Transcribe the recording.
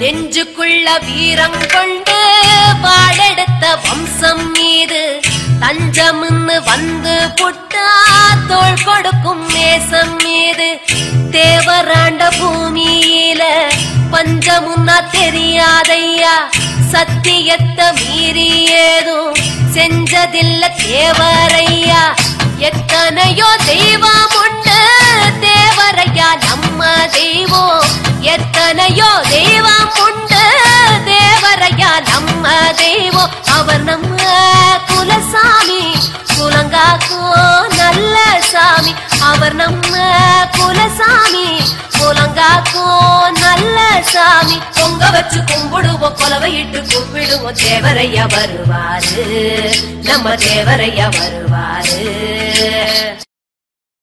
நெஞ்சுக்குள்ள வீரம் கொண்டு வாழெடுத்த வம்சம் மீது தஞ்சம்னு வந்து புட்டா தோள் கொடுக்கும் நேசம் மீது தேவராண்ட பூமியில பஞ்சமுன்னா தெரியாதையா சத்தியத்தை மீறி ஏதும் செஞ்சதில்ல தேவரையா எத்தனையோ தெய்வம் உண்டு தேவரையா நம்ம தெய்வம் எத்தனையோ தெய்வம் உண்டு தேவரையா நம்ம தெய்வம் அவர் நம்ம குலசாமி குலங்காக்கோ நல்ல சாமி அவர் நம்ம குலசாமி குலங்காக்கோ நல்ல சாமி பொங்க வச்சு கும்பிடுவோம் கொலவையிட்டு கும்பிடுவோம் தேவரையா வருவாரு நம்ம தேவரையா வருவாரு